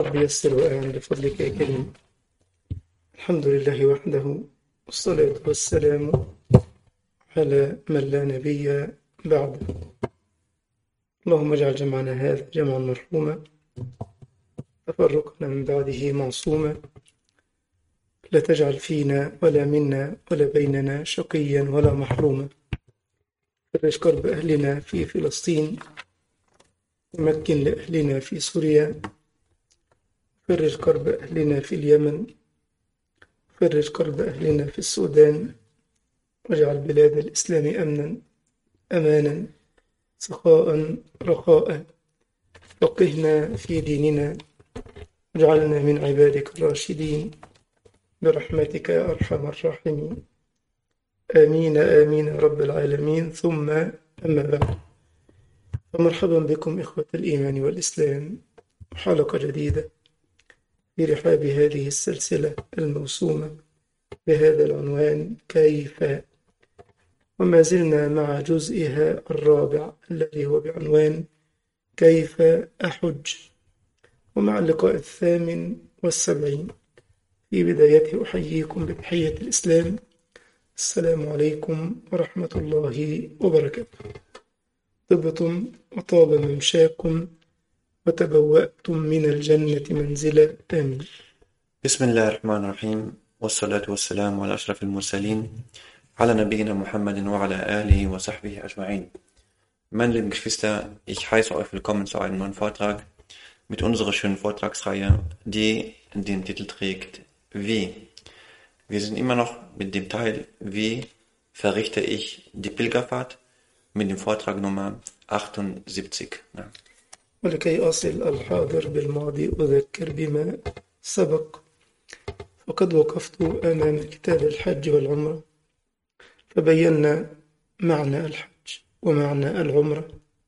رب يسر وأعن بفضلك يا كريم الحمد لله وحده والصلاة والسلام على من لا نبي بعده اللهم اجعل جمعنا هذا جمعا مرحوما تفرقنا من بعده معصوما لا تجعل فينا ولا منا ولا بيننا شقيا ولا محروما فرج كرب أهلنا في فلسطين ومكن لأهلنا في سوريا فرج كرب أهلنا في اليمن فرج كرب أهلنا في السودان واجعل بلاد الإسلام أمنا أمانا سخاء رخاء فقهنا في ديننا واجعلنا من عبادك الراشدين برحمتك يا أرحم الراحمين آمين آمين يا رب العالمين ثم أما بعد فمرحبا بكم إخوة الإيمان والإسلام حلقة جديدة في رحاب هذه السلسلة الموسومة بهذا العنوان كيف وما زلنا مع جزئها الرابع الذي هو بعنوان كيف أحج ومع اللقاء الثامن والسبعين في بدايته أحييكم بتحية الإسلام السلام عليكم ورحمة الله وبركاته طبتم وطاب ممشاكم وتبوأتم من الجنة منزلا آمين بسم الله الرحمن الرحيم والصلاة والسلام على أشرف المرسلين على نبينا Muhammad وعلى آله وصحبه أجمعين Meine lieben Geschwister, ich heiße euch willkommen zu einem neuen Vortrag mit unserer schönen Vortragsreihe, die den Titel trägt Wie. Wir sind immer noch mit dem Teil Wie verrichte ich die Pilgerfahrt mit dem Vortrag Nummer 78. Ja. ولكي أصل الحاضر بالماضي أذكر بما سبق فقد وقفت أمام كتاب الحج والعمرة فبينا معنى الحج ومعنى العمرة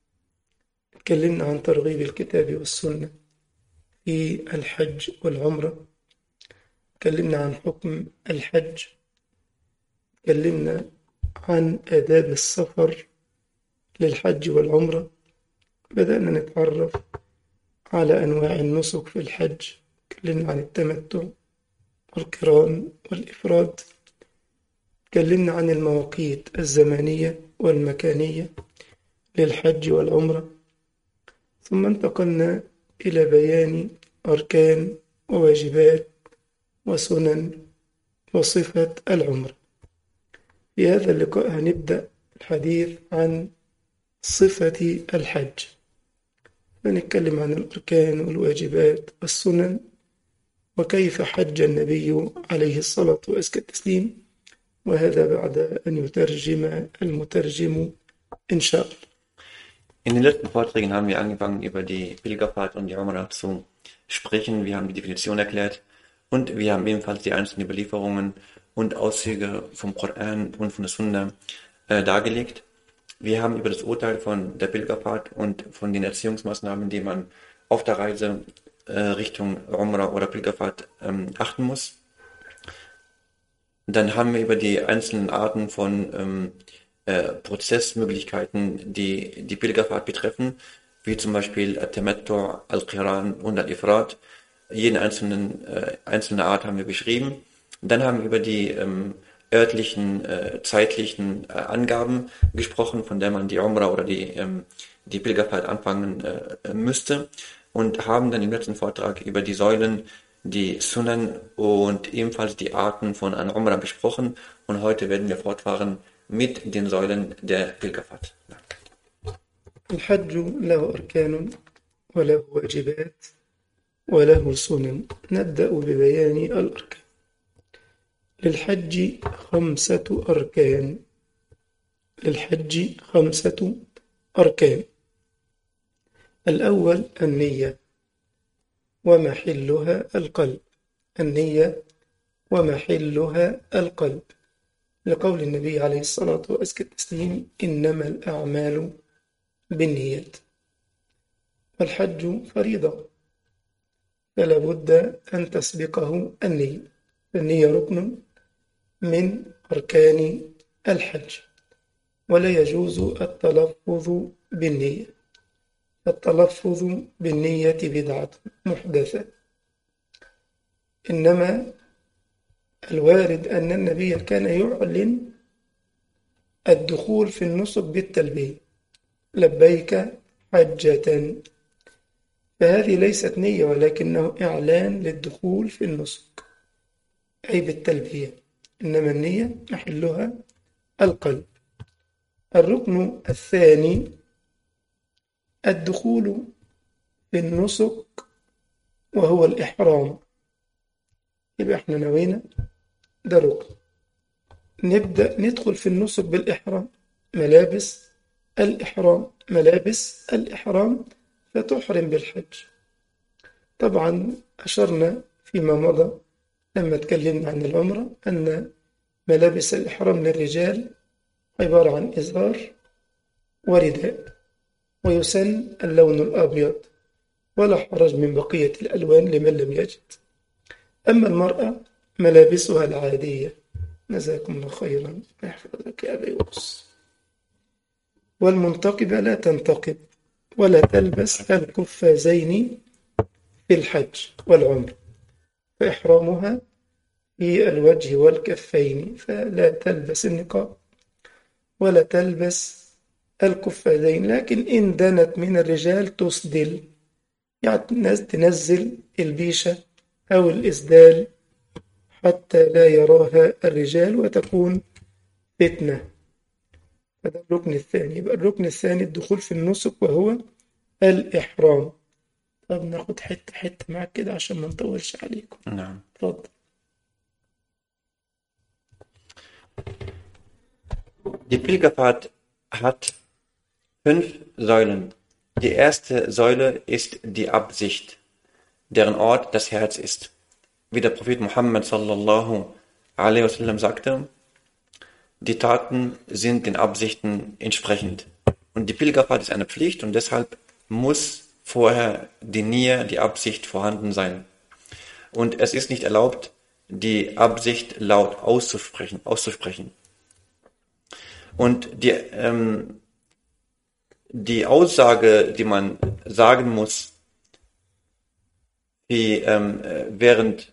تكلمنا عن ترغيب الكتاب والسنة في الحج والعمرة تكلمنا عن حكم الحج تكلمنا عن آداب السفر للحج والعمرة بدأنا نتعرف على أنواع النسك في الحج تكلمنا عن التمتع والقران والإفراد تكلمنا عن المواقيت الزمانية والمكانية للحج والعمرة ثم انتقلنا إلى بيان أركان وواجبات وسنن وصفة العمرة في هذا اللقاء هنبدأ الحديث عن صفة الحج فنتكلم عن الأركان والواجبات والسنن وكيف حج النبي عليه الصلاة وأزكى التسليم وهذا بعد أن يترجم المترجم إن شاء الله In den letzten Vorträgen haben wir angefangen, über die Pilgerfahrt und die Umrah zu sprechen. Wir haben die Definition erklärt und wir haben ebenfalls die einzelnen Überlieferungen und Auszüge vom Koran und von der Sunna äh, dargelegt. Wir haben über das Urteil von der Pilgerfahrt und von den Erziehungsmaßnahmen, die man auf der Reise äh, Richtung Umrah oder Pilgerfahrt ähm, achten muss. Dann haben wir über die einzelnen Arten von ähm, äh, Prozessmöglichkeiten, die die Pilgerfahrt betreffen, wie zum Beispiel Al-Tamattu, Al-Qiran und Al-Ifrat. Jeden einzelnen, äh, einzelne Art haben wir beschrieben. Dann haben wir über die ähm, örtlichen, äh, zeitlichen äh, Angaben gesprochen, von der man die Umrah oder die, ähm, die Pilgerfahrt anfangen äh, müsste und haben dann im letzten Vortrag über die Säulen, die Sunnen und ebenfalls die Arten von an Umrah besprochen und heute werden wir fortfahren mit den Säulen der Pilgerfahrt. الحج له أركان وله واجبات وله سنن نبدأ ببيان الأركان للحج خمسة أركان للحج خمسة أركان الأول النية ومحلها القلب النية ومحلها القلب لقول النبي عليه الصلاة وأزكى التسليم إنما الأعمال بالنيات والحج فريضة فلا بد أن تسبقه النية النية ركن من أركان الحج ولا يجوز التلفظ بالنية التلفظ بالنية بدعة محدثة إنما الوارد أن النبي كان يعلن الدخول في النسك بالتلبية لبيك حجة فهذه ليست نية ولكنه إعلان للدخول في النسك أي بالتلبية إنما النية محلها القلب الركن الثاني الدخول في النسك وهو الإحرام يبقى احنا نوينا ده ركن نبدأ ندخل في النسك بالإحرام ملابس الإحرام ملابس الإحرام فتحرم بالحج طبعا أشرنا فيما مضى لما تكلمنا عن العمرة أن ملابس الإحرام للرجال عبارة عن إزار ورداء ويسن اللون الأبيض ولا حرج من بقية الألوان لمن لم يجد أما المرأة ملابسها العادية جزاكم الله خيرا يحفظك يا أبي وقص والمنتقبة لا تنتقب ولا تلبس القفازين في الحج والعمر فإحرامها في الوجه والكفين فلا تلبس النقاب ولا تلبس القفازين لكن إن دنت من الرجال تسدل يعني تنزل البيشة أو الإسدال حتى لا يراها الرجال وتكون فتنة هذا الركن الثاني يبقى الركن الثاني الدخول في النسك وهو الإحرام طب ناخد حتة حتة معاك كده عشان ما نطولش عليكم نعم اتفضل Die Pilgerfahrt hat fünf Säulen. Die erste Säule ist die Absicht, deren Ort das Herz ist. Wie der Prophet Muhammad sallallahu alaihi wasallam sagte, die Taten sind den Absichten entsprechend. Und die Pilgerfahrt ist eine Pflicht und deshalb muss vorher die Nier, die Absicht vorhanden sein. Und es ist nicht erlaubt, die Absicht laut auszusprechen, auszusprechen. Und die, ähm, die Aussage, die man sagen muss, في ähm, äh, während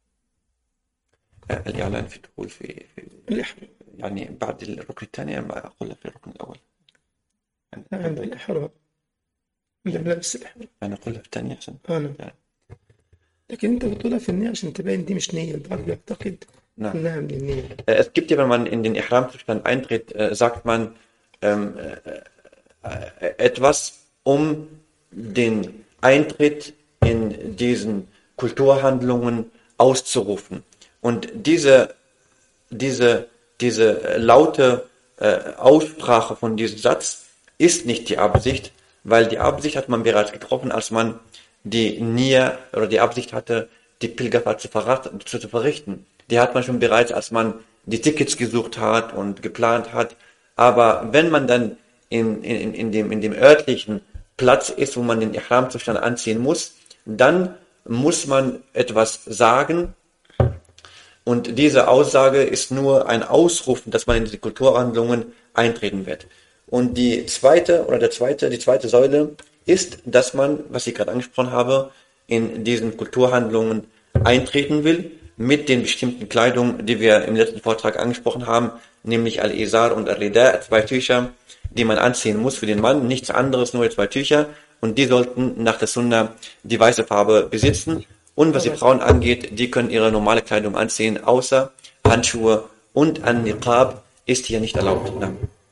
äh, الإعلان في الدخول في, في الإحرام يعني بعد الركن الثاني أم أقول في الركن الأول عند الإحرام عند ملابس الإحرام أنا أقولها في الثاني أحسن أنا يعني. لكن أنت بتقولها في النية عشان تبين دي مش نية البعض بيعتقد نعم. إنها من النية Äh, Es gibt ja, wenn man in den Ihram-Zustand eintritt, äh, sagt man ähm, äh, äh, etwas, um den Eintritt in diesen Kulturhandlungen auszurufen. Und diese, diese, diese äh, laute äh, Aussprache von diesem Satz ist nicht die Absicht, weil die Absicht hat man bereits getroffen, als man die Nier oder die Absicht hatte, die Pilgerfahrt zu, verrat, zu, zu verrichten. Die hat man schon bereits, als man die Tickets gesucht hat und geplant hat. Aber wenn man dann in, in, in, dem, in dem örtlichen Platz ist, wo man den Ihram-Zustand anziehen muss, dann muss man etwas sagen, und diese Aussage ist nur ein Ausrufen, dass man in die Kulturhandlungen eintreten wird. Und die zweite oder der zweite, die zweite Säule ist, dass man, was ich gerade angesprochen habe, in diesen Kulturhandlungen eintreten will mit den bestimmten Kleidungen, die wir im letzten Vortrag angesprochen haben, nämlich Al-Izar und Al-Rida, zwei Tücher, die man anziehen muss für den Mann, nichts anderes, nur zwei Tücher. Und die sollten nach der Sunna die weiße Farbe besitzen. Und was die Frauen angeht, die können ihre normale Kleidung anziehen, außer Handschuhe und ein Niqab ist hier nicht erlaubt. Na.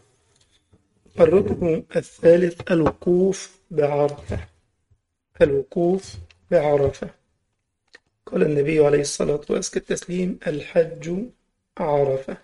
الركن الثالث الوقوف بعرفة الوقوف بعرفة قال النبي عليه الصلاة وأزكى التسليم الحج عرفة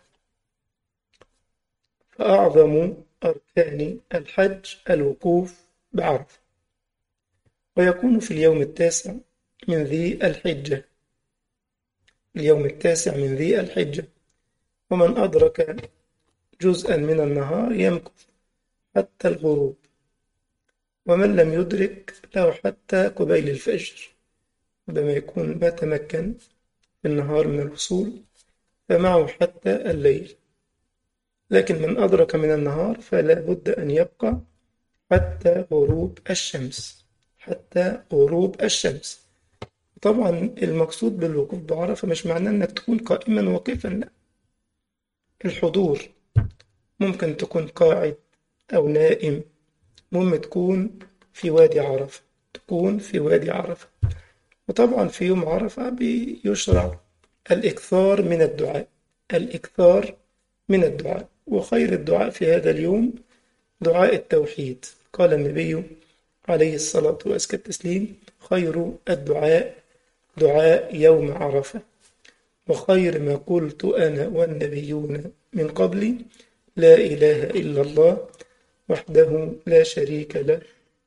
فأعظم أركان الحج الوقوف بعرفة ويكون في اليوم التاسع من ذي الحجة اليوم التاسع من ذي الحجة ومن أدرك جزءا من النهار يمكث حتى الغروب ومن لم يدرك له حتى قبيل الفجر ربما يكون ما تمكن في النهار من الوصول فمعه حتى الليل لكن من أدرك من النهار فلا بد أن يبقى حتى غروب الشمس حتى غروب الشمس طبعا المقصود بالوقوف بعرفة مش معناه انك تكون قائما واقفا لا الحضور ممكن تكون قاعد او نائم المهم تكون في وادي عرفة تكون في وادي عرفة وطبعا في يوم عرفة بيشرع الإكثار من الدعاء الإكثار من الدعاء وخير الدعاء في هذا اليوم دعاء التوحيد قال النبي عليه الصلاة وأزكى التسليم خير الدعاء دعاء يوم عرفة وخير ما قلت أنا والنبيون من قبلي لا إله إلا الله وحده لا شريك له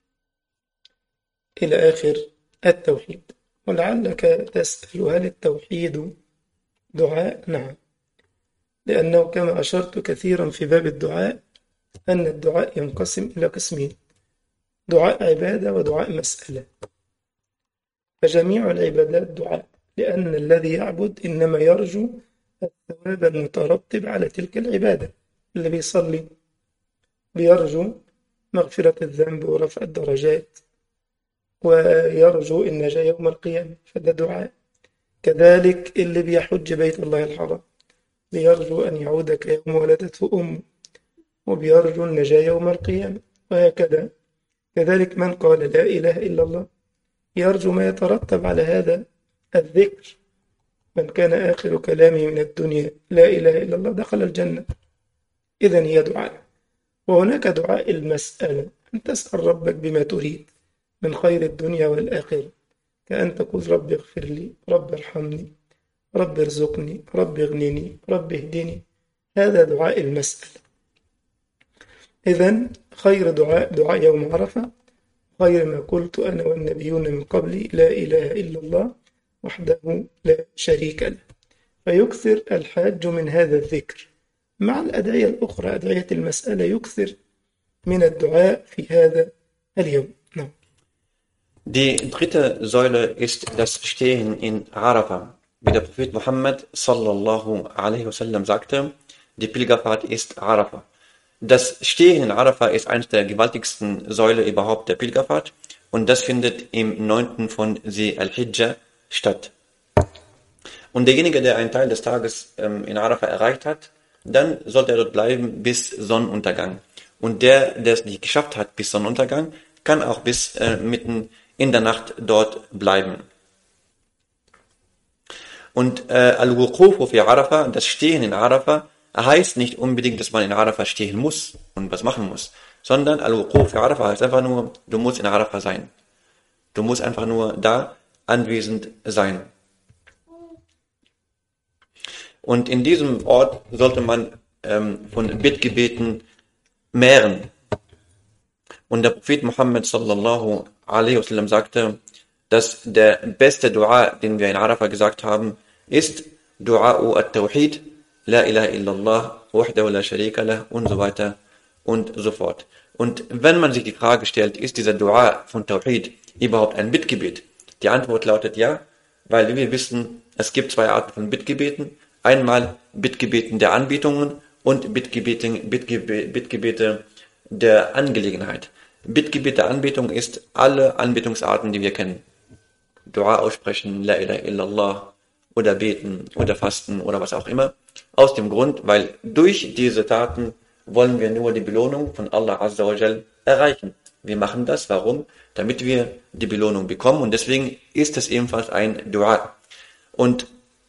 إلى آخر التوحيد ولعلك تسأل هل التوحيد دعاء؟ نعم لأنه كما أشرت كثيرا في باب الدعاء أن الدعاء ينقسم إلى قسمين دعاء عبادة ودعاء مسألة فجميع العبادات دعاء لأن الذي يعبد إنما يرجو الثواب المترتب على تلك العبادة اللي بيصلي بيرجو مغفرة الذنب ورفع الدرجات ويرجو النجاة يوم القيامة فده دعاء كذلك اللي بيحج بيت الله الحرام بيرجو أن يعود كيوم ولدته أمه وبيرجو النجاة يوم القيامة وهكذا كذلك من قال لا إله إلا الله يرجو ما يترتب على هذا الذكر من كان آخر كلامه من الدنيا لا إله إلا الله دخل الجنة إذا هي دعاء وهناك دعاء المسألة أن تسأل ربك بما تريد من خير الدنيا والآخرة كأن تقول رب اغفر لي رب ارحمني رب ارزقني رب اغنني رب اهدني هذا دعاء المسألة إذا خير دعاء دعاء يوم عرفة خير ما قلت أنا والنبيون من قبلي لا إله إلا الله وحده لا شريك له فيكثر الحاج من هذا الذكر مع الأدعية الأخرى أدعية المسألة يكثر من الدعاء في هذا اليوم نعم Die dritte Säule ist das Stehen in Arafah. Wie der Prophet Muhammad sallallahu alaihi wasallam sagte, die Pilgerfahrt ist Arafah. Das Stehen in Arafah ist eines der gewaltigsten Säule überhaupt der Pilgerfahrt und das findet im 9. von Zi al-Hijjah statt. Und derjenige, der einen Teil des Tages ähm, in Arafah erreicht hat, dann sollte er dort bleiben bis Sonnenuntergang. Und der, der es nicht geschafft hat bis Sonnenuntergang, kann auch bis äh, mitten in der Nacht dort bleiben. Und äh, Al-Wuqufu fi Arafah, das Stehen in Arafah, heißt nicht unbedingt, dass man in Arafah stehen muss und was machen muss, sondern Al-Wuquf fi Arafah heißt einfach nur, du musst in Arafah sein. Du musst einfach nur da anwesend sein. Und in diesem Ort sollte man ähm, von Bittgebeten mehren. Und der Prophet Muhammad sallallahu alaihi wasallam sagte, dass der beste Dua, den wir in Arafah gesagt haben, ist Dua'u at-Tawhid, La ilaha illallah, wahdahu la sharika lah und so weiter und so fort. Und wenn man sich die Frage stellt, ist dieser Dua von Tawhid überhaupt ein Bittgebet? Die Antwort lautet ja, weil wir wissen, es gibt zwei Arten von Bittgebeten. Einmal Bittgebeten der Anbetungen und Bittgebete, Bittgebe, Bittgebete der Angelegenheit. Bittgebet der Anbetung ist alle Anbetungsarten, die wir kennen. Dua aussprechen, La ilaha illallah, oder beten, oder fasten, oder was auch immer. Aus dem Grund, weil durch diese Taten wollen wir nur die Belohnung von Allah Azza wa Jal erreichen. Wir machen das, warum? Damit wir die Belohnung bekommen und deswegen ist es ebenfalls ein Dua. Und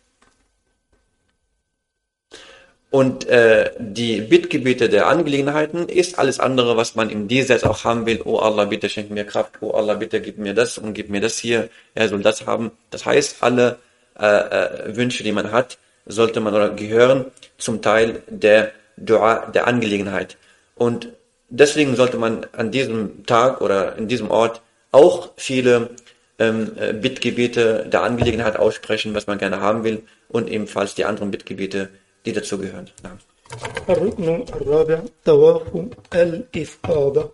Und äh, die Bittgebete der Angelegenheiten ist alles andere, was man im Diesseits auch haben will. Oh Allah, bitte schenk mir Kraft. Oh Allah, bitte gib mir das und gib mir das hier. Er soll das haben. Das heißt, alle äh, äh, Wünsche, die man hat, sollte man oder gehören zum Teil der Dua der Angelegenheit. Und deswegen sollte man an diesem Tag oder in diesem Ort auch viele ähm, äh, Bittgebete der Angelegenheit aussprechen, was man gerne haben will, und ebenfalls die anderen Bittgebete, die dazugehören. Ja. الركن الرابع طواف الإفاضة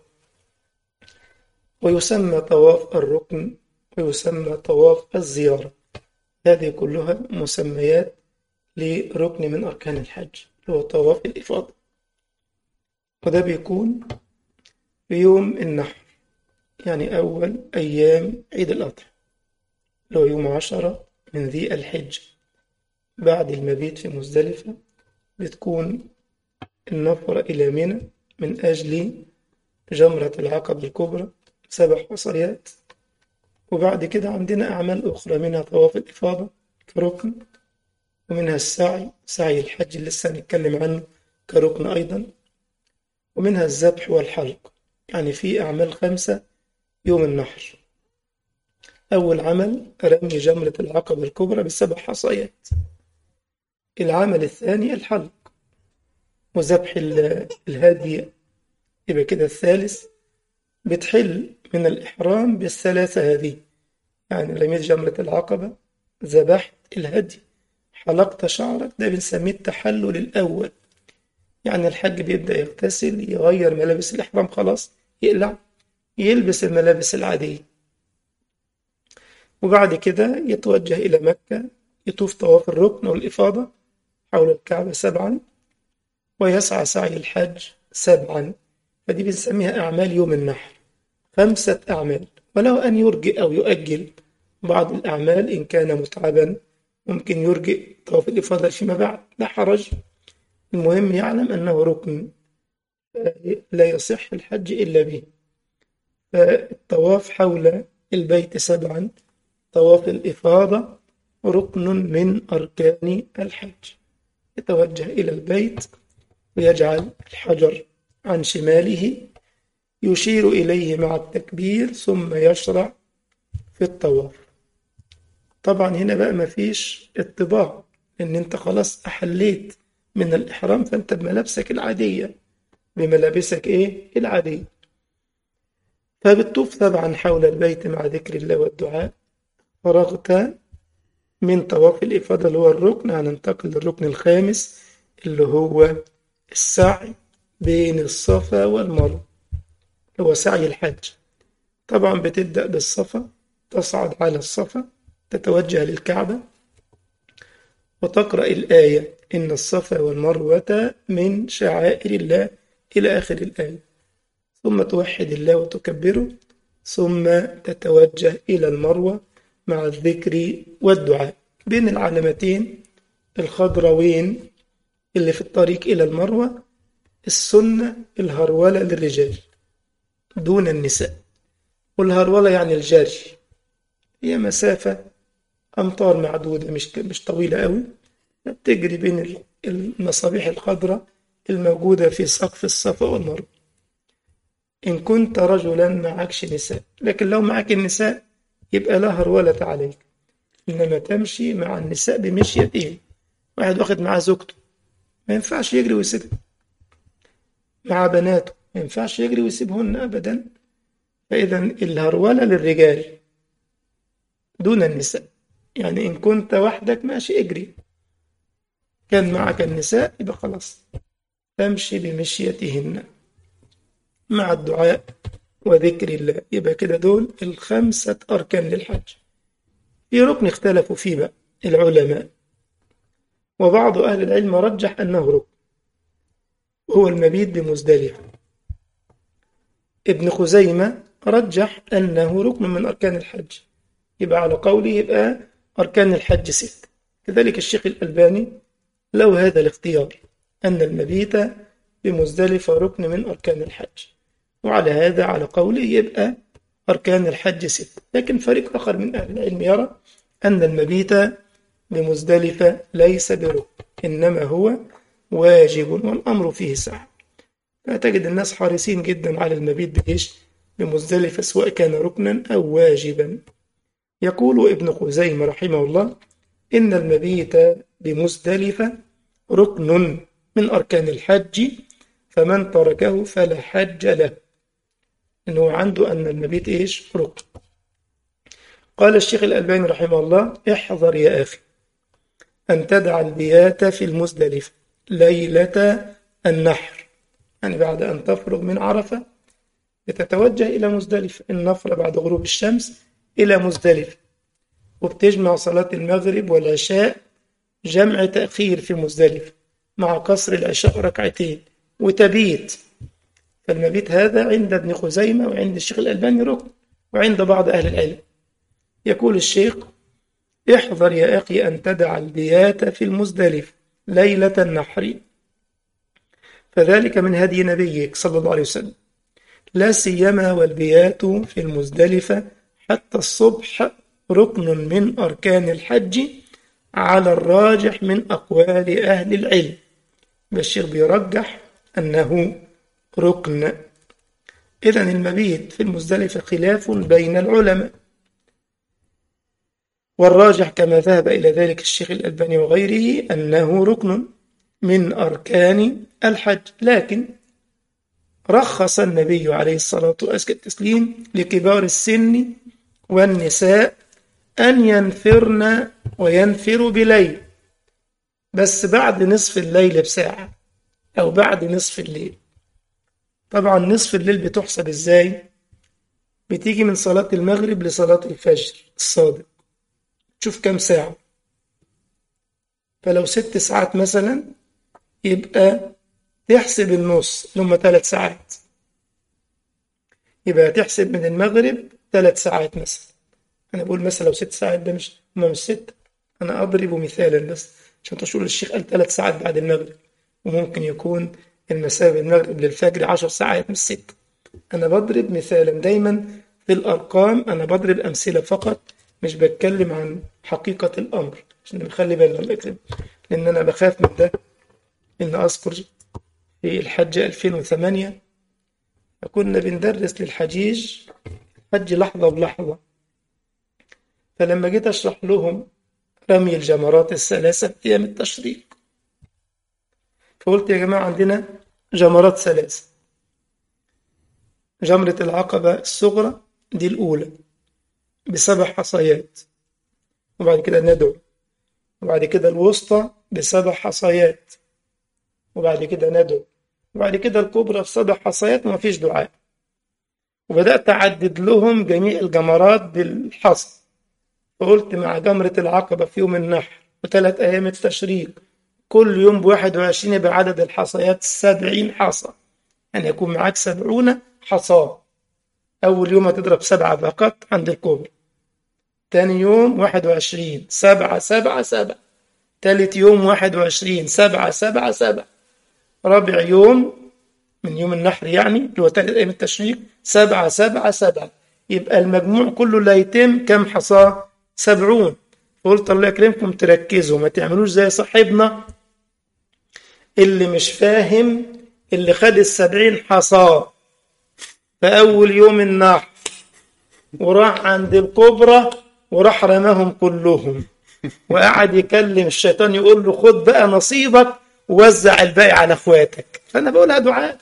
ويسمى طواف الركن ويسمى طواف الزيارة هذه كلها مسميات لركن من أركان الحج هو طواف الإفاضة وده بيكون في يوم النحر يعني أول أيام عيد الأضحى اللي هو يوم عشرة من ذي الحج بعد المبيت في مزدلفة بتكون النفر إلى منى من أجل جمرة العقبة الكبرى سبع حصيات وبعد كده عندنا أعمال أخرى منها طواف الإفاضة كركن ومنها السعي سعي الحج اللي لسه هنتكلم عنه كركن أيضا ومنها الذبح والحلق يعني في أعمال خمسة يوم النحر أول عمل رمي جمرة العقبة الكبرى بسبع حصيات العمل الثاني الحلق وذبح الهادي يبقى كده الثالث بتحل من الإحرام بالثلاثة هذه يعني رميت جمرة العقبة ذبحت الهدي حلقت شعرك ده بنسميه التحلل الأول يعني الحج بيبدأ يغتسل يغير ملابس الإحرام خلاص يقلع يلبس الملابس العادية وبعد كده يتوجه إلى مكة يطوف طواف الركن والإفاضة حول الكعبة سبعا ويسعى سعي الحج سبعا فدي بنسميها أعمال يوم النحر خمسة أعمال ولو أن يرجئ أو يؤجل بعض الأعمال إن كان متعبا ممكن يرجئ طواف الإفاضة فيما بعد لا حرج المهم يعلم أنه ركن لا يصح الحج إلا به فالطواف حول البيت سبعا طواف الإفاضة ركن من أركان الحج يتوجه إلى البيت ويجعل الحجر عن شماله يشير إليه مع التكبير ثم يشرع في الطواف طبعا هنا بقى مفيش اطباع لأن أنت خلاص أحليت من الإحرام فأنت بملابسك العادية بملابسك إيه العادية فبتطوف طبعا حول البيت مع ذكر الله والدعاء فرغت من طواف الإفاضة اللي هو الركن هننتقل للركن الخامس اللي هو السعي بين الصفا والمروة اللي هو سعي الحج طبعا بتبدأ بالصفا تصعد على الصفا تتوجه للكعبة وتقرأ الآية إن الصفا والمروة من شعائر الله إلى آخر الآية ثم توحد الله وتكبره ثم تتوجه إلى المروة مع الذكر والدعاء بين العلامتين الخضروين اللي في الطريق إلى المروة السنة الهرولة للرجال دون النساء والهرولة يعني الجري هي مسافة أمتار معدودة مش مش طويلة قوي بتجري بين المصابيح الخضراء الموجودة في سقف الصفا والمروة إن كنت رجلا معكش نساء لكن لو معك النساء يبقى لا هرولة عليك إنما تمشي مع النساء بمشيتين واحد واخد معاه زوجته ما ينفعش يجري ويسيبها مع بناته ما ينفعش يجري ويسيبهن أبدا فإذا الهرولة للرجال دون النساء يعني إن كنت وحدك ماشي اجري كان معك النساء يبقى خلاص تمشي بمشيتهن مع الدعاء وذكر الله يبقى كده دول الخمسة أركان للحج في ركن اختلفوا فيه بقى العلماء وبعض أهل العلم رجح أنه ركن هو المبيت بمزدلفة ابن خزيمة رجح أنه ركن من أركان الحج يبقى على قوله يبقى أركان الحج ست كذلك الشيخ الألباني له هذا الاختيار أن المبيت بمزدلفة ركن من أركان الحج وعلى هذا على قوله يبقى أركان الحج ست لكن فريق آخر من أهل العلم يرى أن المبيت بمزدلفة ليس بركن إنما هو واجب والأمر فيه سعة فتجد الناس حريصين جدا على المبيت بإيش بمزدلفة سواء كان ركنا أو واجبا يقول ابن خزيمة رحمه الله إن المبيت بمزدلفة ركن من أركان الحج فمن تركه فلا حج له إنه عنده أن المبيت إيش ركن قال الشيخ الألباني رحمه الله احذر يا أخي أن تدع البيات في المزدلفة ليلة النحر يعني بعد أن تفرغ من عرفة بتتوجه إلى مزدلفة النفر بعد غروب الشمس إلى مزدلفة وبتجمع صلاة المغرب والعشاء جمع تأخير في مزدلفة مع قصر العشاء ركعتين وتبيت فالمبيت هذا عند ابن خزيمة وعند الشيخ الألباني ركن وعند بعض أهل العلم يقول الشيخ احذر يا أخي أن تدع البيات في المزدلف ليلة النحر فذلك من هدي نبيك صلى الله عليه وسلم لا سيما والبيات في المزدلفة حتى الصبح ركن من أركان الحج على الراجح من أقوال أهل العلم بشير بيرجح أنه ركن إذا المبيت في المزدلفة خلاف بين العلماء والراجح كما ذهب إلى ذلك الشيخ الألباني وغيره أنه ركن من أركان الحج لكن رخص النبي عليه الصلاة والتسليم لكبار السن والنساء أن ينفرن وينفروا بليل بس بعد نصف الليل بساعة أو بعد نصف الليل طبعا نصف الليل بتحسب إزاي بتيجي من صلاة المغرب لصلاة الفجر الصادق تشوف كم ساعة فلو ست ساعات مثلا يبقى تحسب النص اللي هم ثلاث ساعات يبقى تحسب من المغرب ثلاث ساعات مثلا أنا بقول مثلا لو ست ساعات ده مش هم مش ست أنا أضرب مثالا بس عشان تشوف الشيخ قال ثلاث ساعات بعد المغرب وممكن يكون المسافة من المغرب للفجر عشر ساعات مش ست أنا بضرب مثالا دايما في الأرقام أنا بضرب أمثلة فقط مش بتكلم عن حقيقة الأمر عشان نخلي بالنا لأن أنا بخاف من ده إن أذكر في الحج 2008 كنا بندرس للحجيج حج لحظة بلحظة فلما جيت أشرح لهم رمي الجمرات الثلاثة أيام التشريق فقلت يا جماعة عندنا جمرات ثلاثة جمرة العقبة الصغرى دي الأولى بسبع حصيات وبعد كده ندعو وبعد كده الوسطى بسبع حصيات وبعد كده ندعو وبعد كده الكبرى بسبع حصيات وما فيش دعاء وبدأت أعدد لهم جميع الجمرات بالحصى فقلت مع جمرة العقبة في يوم النحر وثلاث أيام التشريق كل يوم بواحد وعشرين يبقى عدد الحصيات سبعين حصى يعني يكون معاك سبعون حصاة أول يوم هتضرب سبعة فقط عند الكبرى تاني يوم واحد وعشرين سبعة سبعة سبعة تالت يوم واحد وعشرين سبعة سبعة سبعة رابع يوم من يوم النحر يعني اللي هو تالت أيام التشريق سبعة سبعة سبعة يبقى المجموع كله لا يتم كم حصاة سبعون قلت الله يكرمكم تركزوا ما تعملوش زي صاحبنا اللي مش فاهم اللي خد السبعين حصاة في أول يوم النحر وراح عند الكبرى وراح رماهم كلهم وقعد يكلم الشيطان يقول له خد بقى نصيبك ووزع الباقي على اخواتك فانا بقولها دعاء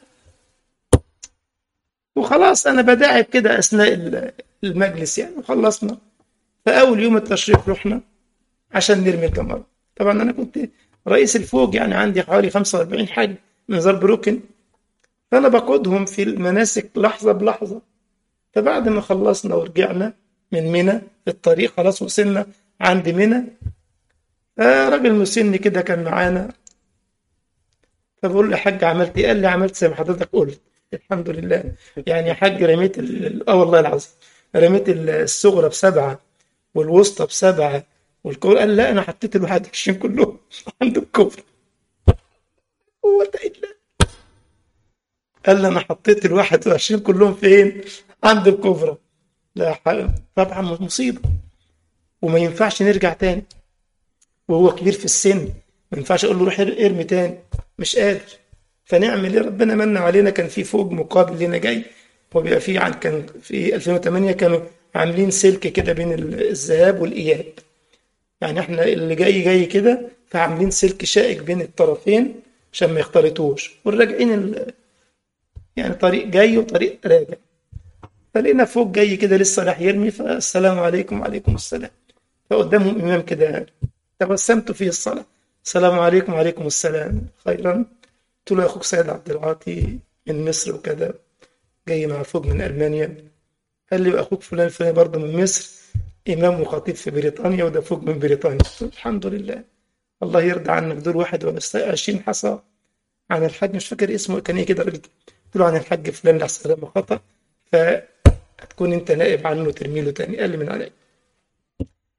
وخلاص انا بداعب كده اثناء المجلس يعني وخلصنا فاول يوم التشريق رحنا عشان نرمي الجمرة طبعا انا كنت رئيس الفوج يعني عندي حوالي 45 حاج من ضرب ركن فانا بقودهم في المناسك لحظه بلحظه فبعد ما خلصنا ورجعنا من منى في الطريق خلاص وصلنا عند منى راجل مسن كده كان معانا فبقول له يا حاج عملت ايه؟ قال لي عملت زي ما حضرتك قلت الحمد لله يعني يا حاج رميت اه والله العظيم رميت الصغرى بسبعه والوسطى بسبعه والكبرى قال لا انا حطيت ال 21 كلهم عند الكبرى هو لا قال لي انا حطيت ال 21 كلهم فين؟ عند الكبرى لا حق. طبعا مصيبه وما ينفعش نرجع تاني وهو كبير في السن ما ينفعش اقول له روح ارمي تاني مش قادر فنعمل ايه ربنا من علينا كان في فوج مقابل لنا جاي وبيبقى في عن كان في 2008 كانوا عاملين سلك كده بين الذهاب والاياب يعني احنا اللي جاي جاي كده فعاملين سلك شائك بين الطرفين عشان ما يختلطوش والراجعين ال... يعني طريق جاي وطريق راجع فلقينا فوق جاي كده لسه راح يرمي فالسلام عليكم وعليكم السلام فقدامهم امام كده تبسمت في الصلاه السلام عليكم وعليكم السلام خيرا قلت له يا اخوك سيد عبد العاطي من مصر وكذا جاي مع فوق من المانيا قال لي واخوك فلان فلان برضه من مصر امام وخطيب في بريطانيا وده فوق من بريطانيا الحمد لله الله يرضى عنك دول 21 حصى عن الحاج مش فاكر اسمه كان ايه كده قلت له عن الحاج فلان لحسن لما خطأ فتكون انت نائب عنه ترمي له تاني قال لي من علي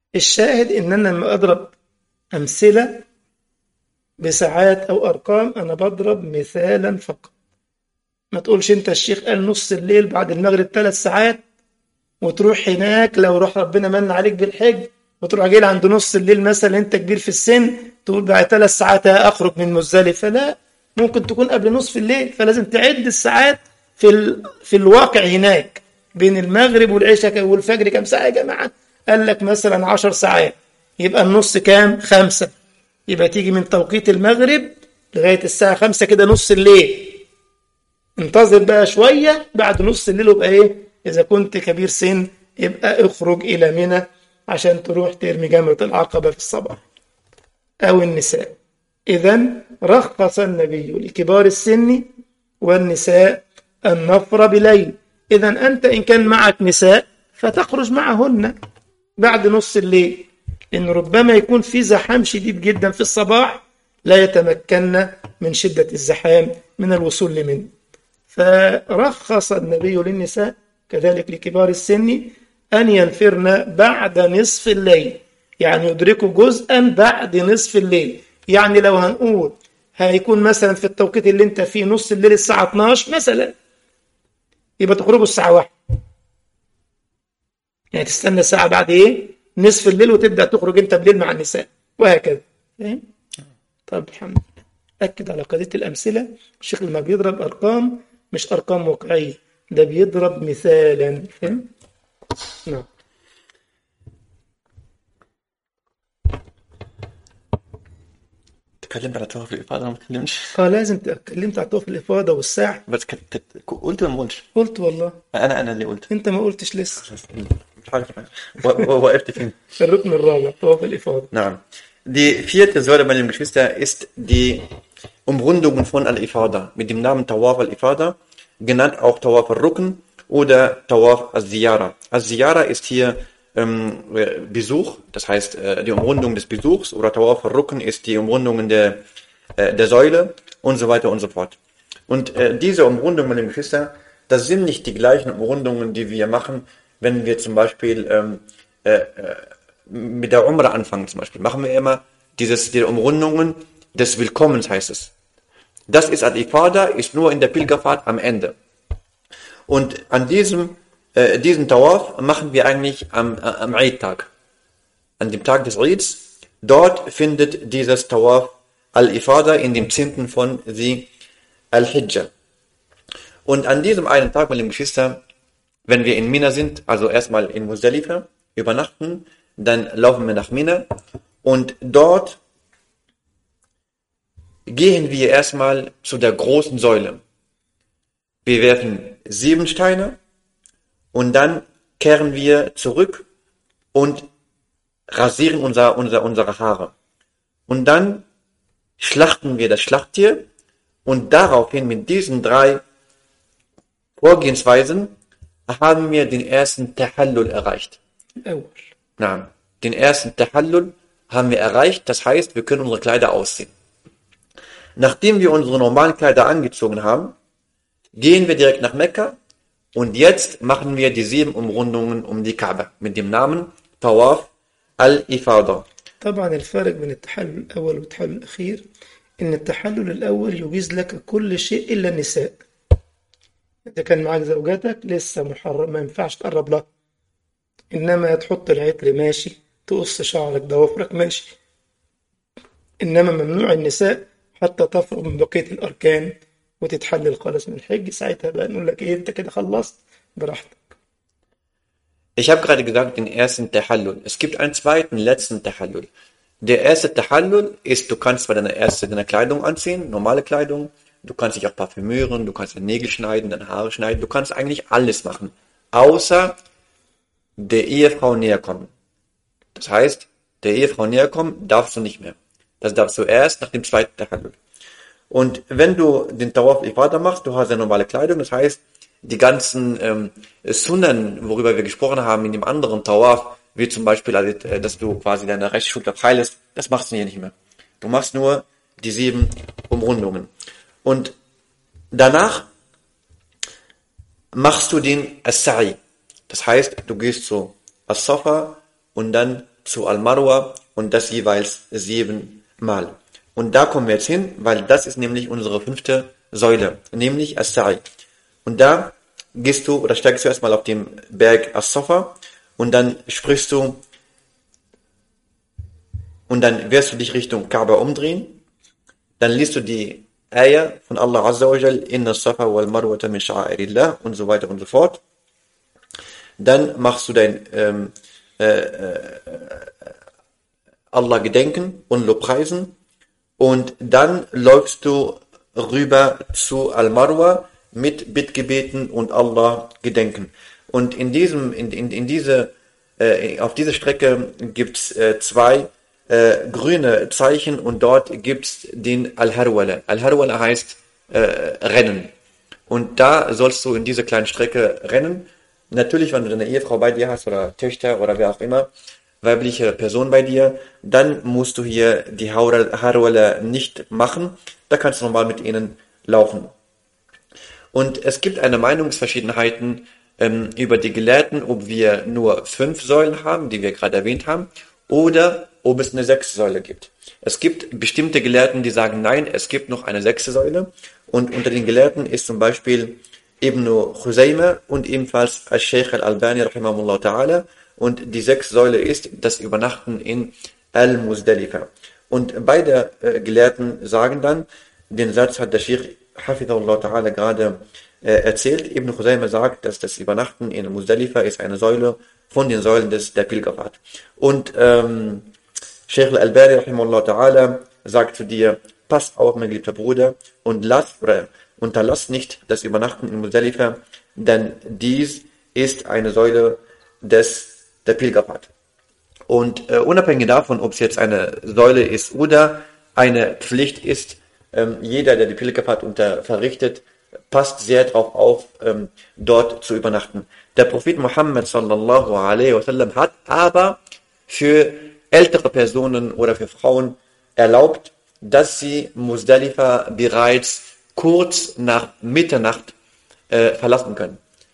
الشاهد إن أنا لما أضرب أمثلة بساعات أو أرقام أنا بضرب مثالا فقط ما تقولش أنت الشيخ قال نص الليل بعد المغرب ثلاث ساعات وتروح هناك لو روح ربنا من عليك بالحج وتروح جاي عند نص الليل مثلا أنت كبير في السن تقول بعد ثلاث ساعات أخرج من مزدلفة لا ممكن تكون قبل نصف الليل فلازم تعد الساعات في ال... في الواقع هناك بين المغرب والعشاء والفجر كام ساعة يا جماعة قال لك مثلا عشر ساعات يبقى النص كام خمسة يبقى تيجي من توقيت المغرب لغاية الساعة خمسة كده نص الليل انتظر بقى شوية بعد نص الليل يبقى ايه إذا كنت كبير سن يبقى اخرج إلى منى عشان تروح ترمي جمرة العقبة في الصباح أو النساء إذا رخص النبي لكبار السن والنساء النفر بليل إذا أنت إن كان معك نساء فتخرج معهن بعد نص الليل لأن ربما يكون في زحام شديد جدا في الصباح لا يتمكن من شدة الزحام من الوصول لمنه فرخص النبي للنساء كذلك لكبار السن أن ينفرن بعد نصف الليل يعني يدركوا جزءا بعد نصف الليل يعني لو هنقول هيكون مثلا في التوقيت اللي انت فيه نص الليل الساعة 12 مثلا يبقى تخرجوا الساعة 1 يعني تستنى ساعة بعد ايه نصف الليل وتبدأ تخرج انت بالليل مع النساء وهكذا فاهم طب الحمد لله أكد على قضية الأمثلة الشيخ لما بيضرب أرقام مش أرقام واقعية ده بيضرب مثالا فاهم نعم تكلمت على طواف الإفاضة ما تكلمتش اه لازم اتكلمت على طواف الإفاضة والساعة بس كت... كت... قلت ولا ما قلتش؟ قلت والله أنا أنا اللي قلت انت ما قلتش لسه مش عارف و- و- وقفت فين الركن الرابع طواف الإفاضة Nein. Die vierte Säule, meine Geschwister, ist die Umrundung von Al-Ifada mit dem Namen Tawaf Al-Ifada, genannt auch Tawaf Al-Rukn oder Tawaf Al-Ziyara. Al-Ziyara ist hier ähm, Besuch, das heißt äh, die Umrundung des Besuchs oder Tawaf Al-Rukn ist die Umrundung der, äh, der Säule und so weiter und so fort. Und äh, diese Umrundung, meine Geschwister, das sind nicht die gleichen Umrundungen, die wir machen, wenn wir zum Beispiel ähm, äh, äh, mit der Umrah anfangen zum Beispiel, machen wir immer dieses, die Umrundungen des Willkommens heißt es. Das ist Al-Ifada, ist nur in der Pilgerfahrt am Ende. Und an diesem, äh, diesen Tawaf machen wir eigentlich am, äh, am Eid-Tag. An dem Tag des Eids. Dort findet dieses Tawaf Al-Ifada in dem 10. von die Al-Hijjah. Und an diesem einen Tag, meine Geschwister, wenn wir in Mina sind, also erstmal in Muzdalifa, übernachten, dann laufen wir nach Mina und dort gehen wir erstmal zu der großen Säule. Wir werfen sieben Steine und dann kehren wir zurück und rasieren unser, unser, unsere Haare. Und dann schlachten wir das Schlachttier und daraufhin mit diesen drei Vorgehensweisen haben wir den ersten Tahallul erreicht. الأول Na, den ersten Tahallul haben wir erreicht, das heißt, wir können unsere Kleider ausziehen. Nachdem wir unsere normalen Kleider angezogen haben, gehen wir direkt nach Mekka und jetzt machen wir die sieben Umrundungen um die Kaaba mit dem Namen Tawaf al-Ifada. طبعا الفرق بين التحلل الأول والتحلل الأخير إن التحلل الأول يجيز لك كل شيء إلا النساء إذا كان معاك زوجتك لسه محرم ما ينفعش تقرب لها إنما تحط العطر ماشي تقص شعرك ضوافرك ماشي إنما ممنوع النساء حتى تفرغ من بقية الأركان وتتحلل خالص من الحج ساعتها بقى نقول لك إيه أنت كده خلصت براحتك Ich habe gerade gesagt, den ersten Tahallul. Es gibt einen zweiten, letzten Tahallul. Der erste Tahallul ist, du kannst zwar deine erste deine Kleidung anziehen, normale Kleidung, du kannst dich auch parfümieren, du kannst deine Nägel schneiden, deine Haare schneiden, du kannst eigentlich alles machen, außer der Ehefrau näher kommen. Das heißt, der Ehefrau näher kommen darfst du nicht mehr. Das darfst du erst nach dem zweiten Tahallul. Und wenn du den Tawaf Ifada machst, du hast ja normale Kleidung, das heißt, die ganzen ähm, Sunnen, worüber wir gesprochen haben in dem anderen Tawaf, wie zum Beispiel, also, äh, dass du quasi deine rechte Schulter freilest, das machst du hier nicht mehr. Du machst nur die sieben Umrundungen. Und danach machst du den As-Sa'i. Das heißt, du gehst zu As-Safa und dann zu Al-Marwa und das jeweils siebenmal. Und da kommen wir jetzt hin, weil das ist nämlich unsere fünfte Säule, nämlich As-Sa'i. Und da gehst du oder steigst du erstmal auf den Berg As-Safa und dann sprichst du und dann wirst du dich Richtung Kaaba umdrehen. Dann liest du die Ayah von Allah Azza wa Jal, Inna Safa wal Marwata min Sha'airillah und so weiter und so fort. Dann machst du dein ähm, äh, äh, Allah gedenken und Lobpreisen und dann läufst du rüber zu Al-Marwa mit Bittgebeten und Allah gedenken. Und in diesem, in, in, in diese, äh, auf dieser Strecke gibt's äh, zwei äh, grüne Zeichen und dort gibt's den Al-Harwala. Al-Harwala heißt äh, Rennen. Und da sollst du in dieser kleinen Strecke rennen. Natürlich, wenn du deine Ehefrau bei dir hast oder Töchter oder wer auch immer, weibliche Person bei dir, dann musst du hier die Harwala nicht machen. Da kannst du normal mit ihnen laufen. Und es gibt eine Meinungsverschiedenheiten ähm, über die Gelehrten, ob wir nur fünf Säulen haben, die wir gerade erwähnt haben, oder ob es eine sechste Säule gibt. Es gibt bestimmte Gelehrten, die sagen, nein, es gibt noch eine sechste Säule. Und unter den Gelehrten ist zum Beispiel Ibn Khuzayma und ebenfalls Al-Sheikh Al-Albani, rahimahullah ta'ala. Und die sechste Säule ist das Übernachten in Al-Muzdalifa. Und beide äh, Gelehrten sagen dann, den Satz hat der Sheikh Hafidullah Ta'ala gerade äh, erzählt. Ibn Khuzayma sagt, dass das Übernachten in Muzdalifa ist eine Säule von den Säulen des, der Pilgerfahrt. Und ähm, Sheikh Al-Albani rahimahullah ta'ala sagt zu dir, pass auf, mein geliebter Bruder, und lass oder unterlass nicht das Übernachten in Muzdalifa, denn dies ist eine Säule des, der Pilgerfahrt. Und äh, unabhängig davon, ob es jetzt eine Säule ist oder eine Pflicht ist, ähm, jeder, der die Pilgerfahrt unter verrichtet, passt sehr darauf auf, ähm, dort zu übernachten. Der Prophet Muhammad sallallahu alaihi wasallam hat aber für ältere Personen oder für Frauen erlaubt, dass sie Muzdalifa bereits kurz nach Mitternacht äh, verlassen können.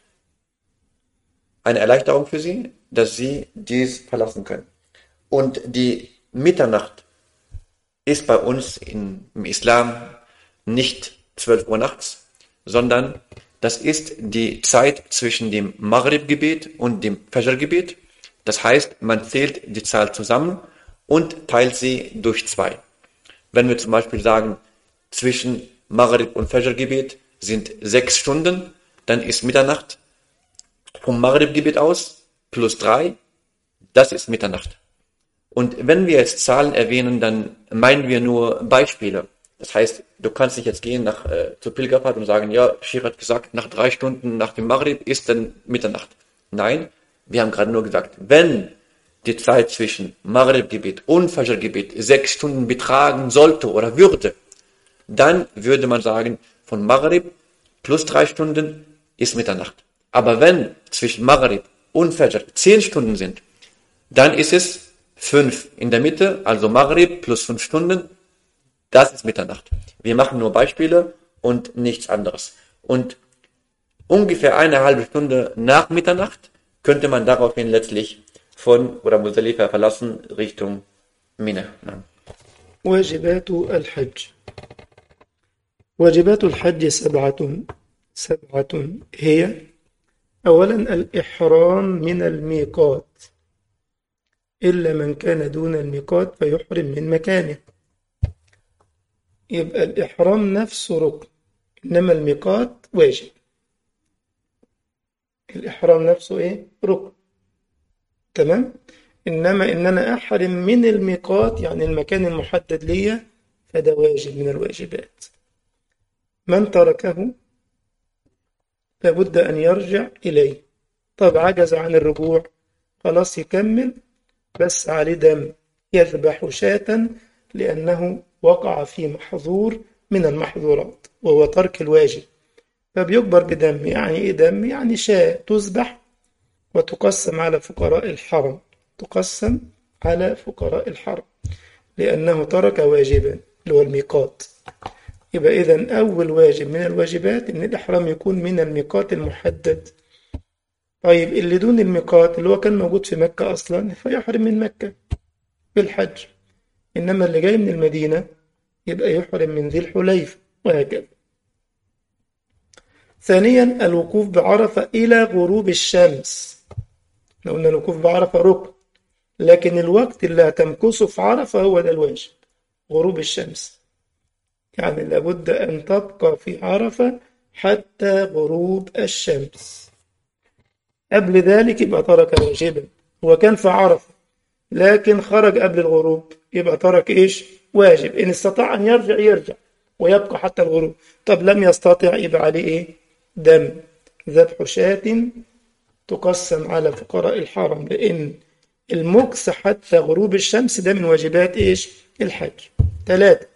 Eine Erleichterung für sie, dass sie dies verlassen können. Und die Mitternacht ist bei uns in, im Islam nicht 12 Uhr nachts, sondern das ist die Zeit zwischen dem Maghrib-Gebet und dem Fajr-Gebet. Das heißt, man zählt die Zahl zusammen und teilt sie durch zwei. Wenn wir zum Beispiel sagen, zwischen Maghrib und Fajr-Gebet sind sechs Stunden, dann ist Mitternacht vom Maghrib-Gebet aus plus drei, das ist Mitternacht. Und wenn wir jetzt Zahlen erwähnen, dann meinen wir nur Beispiele. Das heißt, du kannst nicht jetzt gehen nach, äh, zur Pilgerfahrt und sagen, ja, Shir hat gesagt, nach drei Stunden nach dem Maghrib ist dann Mitternacht. Nein, wir haben gerade nur gesagt, wenn die Zeit zwischen Maghrib-Gebet und Fajr-Gebet sechs Stunden betragen sollte oder würde, dann würde man sagen, von Maghrib plus drei Stunden ist Mitternacht. Aber wenn zwischen Maghrib und Fajr zehn Stunden sind, dann ist es fünf in der Mitte, also Maghrib plus fünf Stunden, das ist Mitternacht. Wir machen nur Beispiele und nichts anderes. Und ungefähr eine halbe Stunde nach Mitternacht könnte man daraufhin letztlich von oder Muzdalifa verlassen Richtung Mina. واجبات الحج واجبات الحج سبعة سبعة هي أولا الإحرام من الميقات إلا من كان دون الميقات فيحرم من مكانه يبقى الإحرام نفسه ركن إنما الميقات واجب الإحرام نفسه إيه؟ ركن تمام؟ إنما إن أنا أحرم من الميقات يعني المكان المحدد ليا فده واجب من الواجبات من تركه لابد أن يرجع إليه طب عجز عن الرجوع خلاص يكمل بس عليه دم يذبح شاة لأنه وقع في محظور من المحظورات وهو ترك الواجب فبيكبر بدم يعني إيه دم؟ يعني شاة تذبح وتقسم على فقراء الحرم تقسم على فقراء الحرم لأنه ترك واجبا اللي هو الميقات يبقى إذا أول واجب من الواجبات إن الإحرام يكون من الميقات المحدد طيب اللي دون الميقات اللي هو كان موجود في مكة أصلا فيحرم من مكة في الحج إنما اللي جاي من المدينة يبقى يحرم من ذي الحليفة وهكذا ثانيا الوقوف بعرفة إلى غروب الشمس لو قلنا الوقوف بعرفة ركن لكن الوقت اللي هتمكثه في عرفة هو ده الواجب غروب الشمس يعني لابد أن تبقى في عرفة حتى غروب الشمس قبل ذلك يبقى ترك واجبا هو كان في عرفة لكن خرج قبل الغروب يبقى ترك إيش واجب إن استطاع أن يرجع يرجع ويبقى حتى الغروب طب لم يستطع يبقى عليه إيه دم ذبح شاة تقسم على فقراء الحرم لأن المكس حتى غروب الشمس ده من واجبات إيش الحج ثلاثة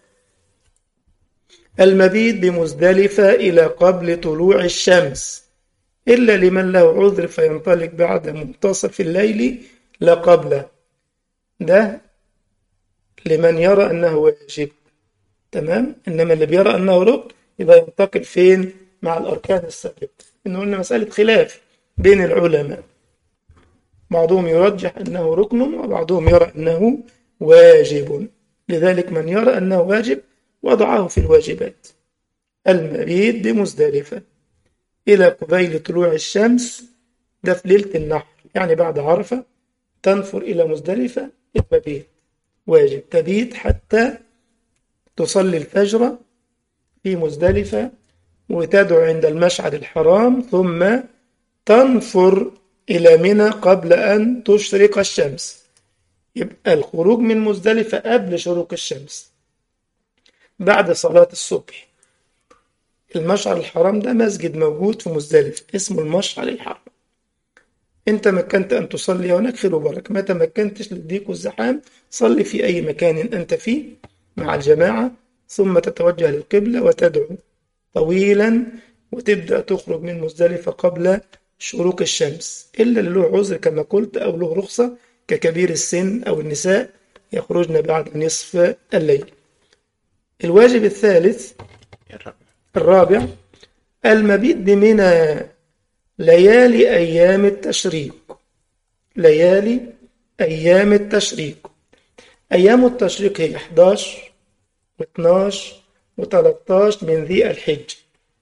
المبيت بمزدلفة إلى قبل طلوع الشمس إلا لمن له عذر فينطلق بعد منتصف الليل لا قبله ده لمن يرى أنه واجب تمام إنما اللي بيرى أنه ركن يبقى ينتقل فين مع الأركان السابقة إنه قلنا مسألة خلاف بين العلماء بعضهم يرجح أنه ركن وبعضهم يرى أنه واجب لذلك من يرى أنه واجب وضعه في الواجبات المبيت بمزدلفة إلى قبيل طلوع الشمس ده في ليلة النحر يعني بعد عرفة تنفر إلى مزدلفة المبيت واجب تبيت حتى تصلي الفجر في مزدلفة وتدعو عند المشعر الحرام ثم تنفر إلى منى قبل أن تشرق الشمس يبقى الخروج من مزدلفة قبل شروق الشمس بعد صلاة الصبح المشعر الحرام ده مسجد موجود في مزدلفة اسمه المشعر الحرام انت مكنت ان تصلي هناك خير وبركة ما تمكنتش للضيق والزحام صلي في اي مكان انت فيه مع الجماعة ثم تتوجه للقبلة وتدعو طويلا وتبدأ تخرج من مزدلفة قبل شروق الشمس إلا اللي له عذر كما قلت أو له رخصة ككبير السن أو النساء يخرجن بعد نصف الليل الواجب الثالث الرابع المبيت بمنى ليالي أيام التشريق ليالي أيام التشريق أيام التشريق هي 11 و12 و13 من ذي الحج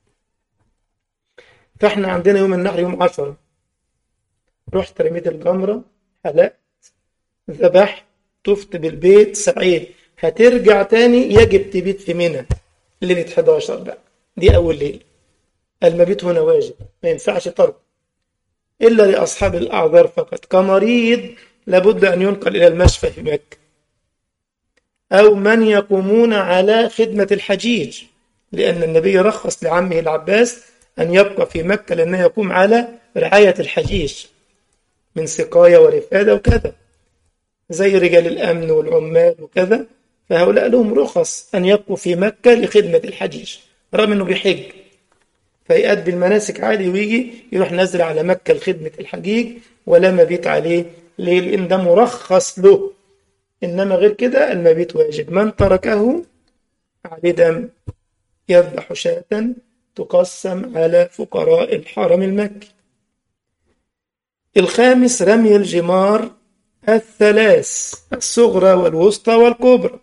فاحنا عندنا يوم النحر يوم 10 رحت رميت الجمرة حلقت ذبحت طفت بالبيت سعيت هترجع تاني يجب تبيت في منى ليلة 11 بقى دي أول ليلة المبيت هنا واجب ما ينفعش ترك إلا لأصحاب الأعذار فقط كمريض لابد أن ينقل إلى المشفى في مكة أو من يقومون على خدمة الحجيج لأن النبي رخص لعمه العباس أن يبقى في مكة لأنه يقوم على رعاية الحجيج من سقاية ورفادة وكذا زي رجال الأمن والعمال وكذا فهؤلاء لهم رخص أن يبقوا في مكة لخدمة الحجيج رغم أنه بيحج فيأدي المناسك عادي ويجي يروح نزل على مكة لخدمة الحجيج ولا مبيت عليه ليه؟ لأن ده مرخص له إنما غير كده المبيت واجب من تركه عليه دم يذبح شاة تقسم على فقراء الحرم المكي الخامس رمي الجمار الثلاث الصغرى والوسطى والكبرى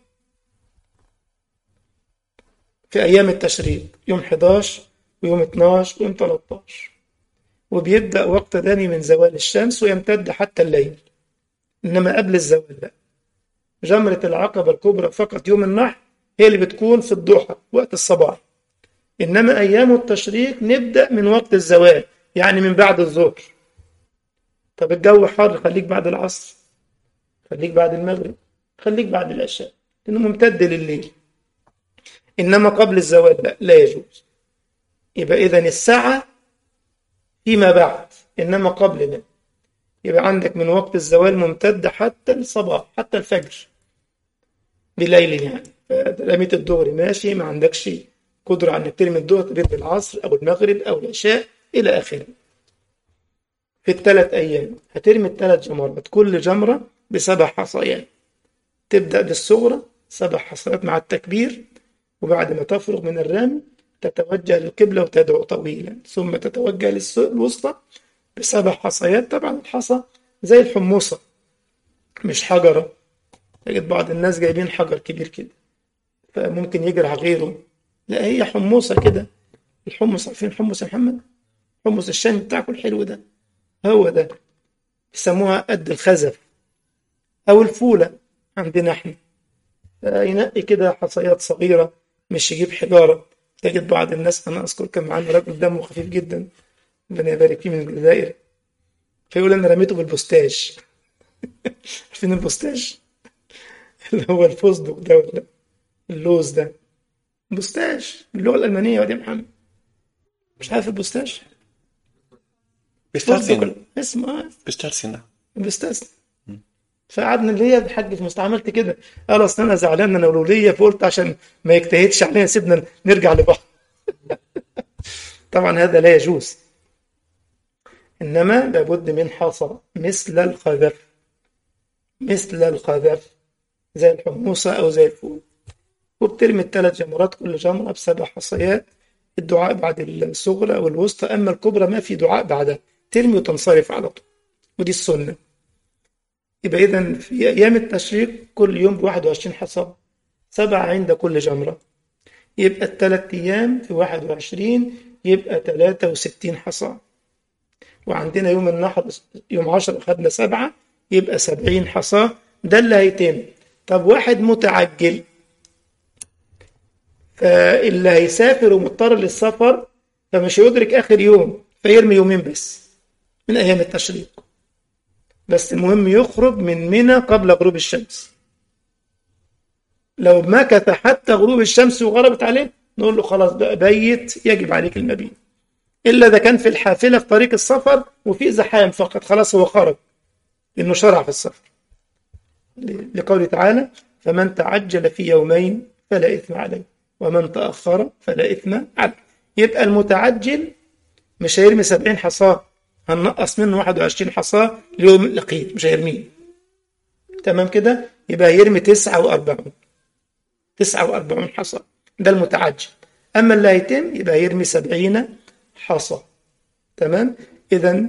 في أيام التشريق يوم 11 ويوم 12 ويوم 13 وبيبدأ وقت داني من زوال الشمس ويمتد حتى الليل إنما قبل الزوال لا جمرة العقبة الكبرى فقط يوم النحر هي اللي بتكون في الضحى وقت الصباح إنما أيام التشريق نبدأ من وقت الزوال يعني من بعد الظهر طب الجو حر خليك بعد العصر خليك بعد المغرب خليك بعد العشاء لأنه ممتد لليل إنما قبل الزوال لا لا يجوز يبقى إذا الساعة فيما بعد إنما قبل لا يبقى عندك من وقت الزوال ممتد حتى الصباح حتى الفجر بليل يعني رميت الظهر ماشي ما عندكش قدرة على انك ترمي الظهر تبيت بالعصر أو المغرب أو العشاء إلى آخره في الثلاث أيام هترمي الثلاث جمرات كل جمرة بسبع حصيات تبدأ بالصغرى سبع حصيات مع التكبير وبعد ما تفرغ من الرمي تتوجه للقبلة وتدعو طويلا ثم تتوجه للوسطى بسبع حصيات طبعا الحصى زي الحموصة مش حجرة تجد بعض الناس جايبين حجر كبير كده فممكن يجرح غيره لا هي حموصة كده الحمص عارفين حمص يا محمد حمص الشام بتاعكم الحلو ده هو ده يسموها قد الخزف أو الفولة عندنا احنا ينقي كده حصيات صغيرة مش يجيب حجارة تجد بعض الناس أنا أذكر كان معانا راجل دمه خفيف جدا ربنا يبارك فيه من الجزائر فيقول أنا رميته بالبوستاج عارفين البوستاج اللي هو الفستق ده ولا اللوز ده بوستاج باللغة الألمانية يا محمد مش عارف البوستاج Pistazien. اسمه Pistazien. بيستثنى فقعدنا اللي هي الحاج في مست عملت كده قال اصل انا زعلان انا والوليه فقلت عشان ما يجتهدش علينا سيبنا نرجع لبعض طبعا هذا لا يجوز انما لابد من حصى مثل الخذف مثل الخذف زي الحموصه او زي الفول وبترمي الثلاث جمرات كل جمره بسبع حصيات الدعاء بعد الصغرى والوسطى اما الكبرى ما في دعاء بعدها ترمي وتنصرف على طول ودي السنه يبقى إذا في أيام التشريق كل يوم ب 21 حصى سبعة عند كل جمرة يبقى الثلاث أيام في 21 يبقى 63 حصى وعندنا يوم النحر يوم 10 خدنا سبعة يبقى 70 حصى ده اللي هيتم طب واحد متعجل فاللي هيسافر ومضطر للسفر فمش هيدرك آخر يوم فيرمي يومين بس من أيام التشريق بس المهم يخرج من منى قبل غروب الشمس لو مكث حتى غروب الشمس وغربت عليه نقول له خلاص بقى بيت يجب عليك المبيت إلا إذا كان في الحافلة في طريق السفر وفي زحام فقط خلاص هو خرج لأنه شرع في السفر لقوله تعالى فمن تعجل في يومين فلا إثم عليه ومن تأخر فلا إثم عليه يبقى المتعجل مش هيرمي 70 حصاه هننقص منه 21 حصاه ليوم الأخير مش هيرميه تمام كده يبقى هيرمي 49 49 حصى ده المتعجل أما اللي هيتم يبقى يرمي 70 حصى تمام إذا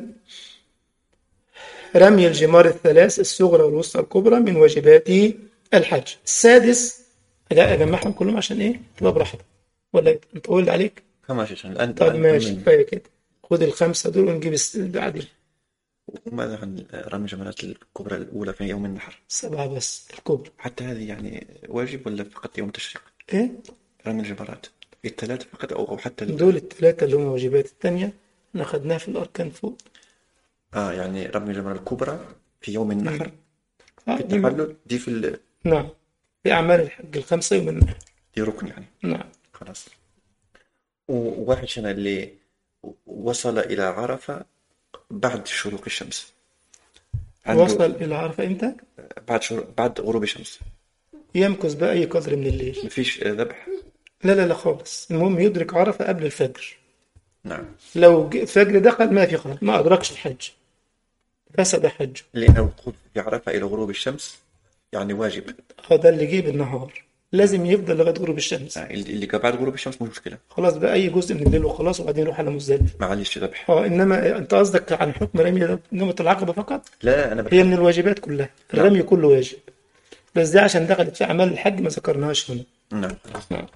رمي الجمار الثلاث الصغرى والوسطى الكبرى من واجبات الحج السادس لا أجمعهم كلهم عشان إيه تبقى براحتك ولا نطول عليك Kann man schon. الآن طب الآن ماشي كمل. كفاية كده خد الخمسة دول ونجيب الس- اللي بعدين وماذا عن رمي الجمرات الكبرى الأولى في يوم النحر؟ سبعة بس الكبرى حتى هذه يعني واجب ولا فقط يوم التشريق؟ إيه رمي الجمرات الثلاثة فقط أو أو حتى ال- دول الثلاثة اللي هم واجبات الثانية احنا خدناها في الأركان فوق آه يعني رمي الجمرة الكبرى في يوم النحر آه، في دي- التحلل دي في ال... نعم في أعمال الحج الخمسة يوم النحر دي ركن يعني نعم خلاص وواحد شنا اللي وصل إلى عرفة بعد شروق الشمس عنده وصل إلى عرفة إمتى؟ بعد شروق بعد غروب الشمس يمكث بأي قدر من الليل مفيش ذبح لا لا لا خالص المهم يدرك عرفة قبل الفجر نعم لو ج- الفجر دخل ما في خلاص ما أدركش الحج فسد حجه لأن الوقوف في عرفة إلى غروب الشمس يعني واجب هذا اللي جه بالنهار لازم يفضل لغاية غروب الشمس يعني اللي اللي بعد غروب الشمس مش مشكلة خلاص بقى أي جزء من الليل وخلاص وبعدين يروح على مزدلفة معلش ذبح اه انما انت قصدك عن حكم رمي جمرة العقبة فقط لا أنا هي بتكلم من الواجبات كلها الرمي كله واجب بس دي عشان دخلت في اعمال الحج ما ذكرناهاش هنا نعم نعم.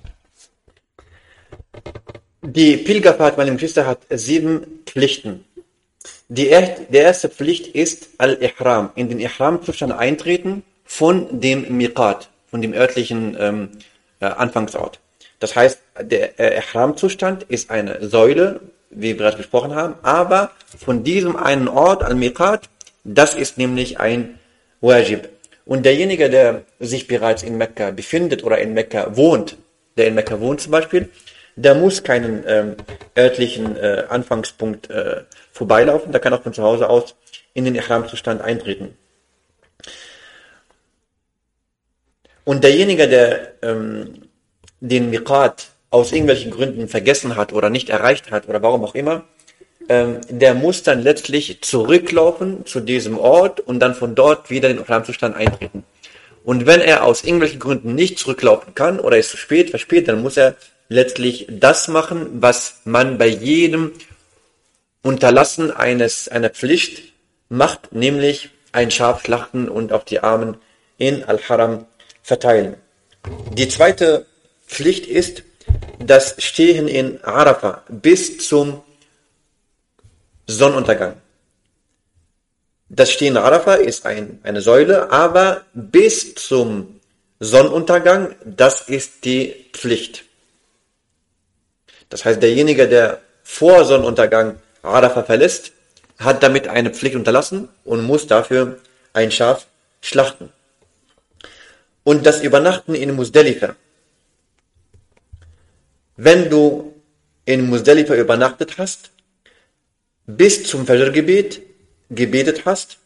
Die Pilgerfahrt, meine Geschwister, hat sieben Pflichten. Die, er, die erste Pflicht ist Al-Ihram. In den Ihram-Zustand eintreten von dem Miqat, von dem örtlichen ähm, äh, Anfangsort. Das heißt, der äh, Ihram-Zustand ist eine Säule, wie wir bereits besprochen haben, aber von diesem einen Ort, Al-Miqat, das ist nämlich ein Wajib. Und derjenige, der sich bereits in Mekka befindet oder in Mekka wohnt, der in Mekka wohnt zum Beispiel, der muss keinen ähm, örtlichen äh, Anfangspunkt äh, vorbeilaufen, der kann auch von zu Hause aus in den Ihram-Zustand eintreten. Und derjenige, der ähm, den Miqat aus irgendwelchen Gründen vergessen hat oder nicht erreicht hat oder warum auch immer, ähm, der muss dann letztlich zurücklaufen zu diesem Ort und dann von dort wieder in den Ihram-Zustand eintreten. Und wenn er aus irgendwelchen Gründen nicht zurücklaufen kann oder ist zu spät, verspätet, dann muss er letztlich das machen, was man bei jedem Unterlassen eines, einer Pflicht macht, nämlich ein Schaf schlachten und auf die Armen in Al-Haram verteilen. Die zweite Pflicht ist das Stehen in Arafah bis zum Sonnenuntergang. Das Stehen in Arafah ist ein, eine Säule, aber bis zum Sonnenuntergang, das ist die Pflicht. Das heißt, derjenige, der vor Sonnenuntergang Arafah verlässt, hat damit eine Pflicht unterlassen und muss dafür ein Schaf schlachten. Und das Übernachten in Musdalifa. Wenn du in Musdalifa übernachtet hast, bis zum Fajr-Gebet gebetet hast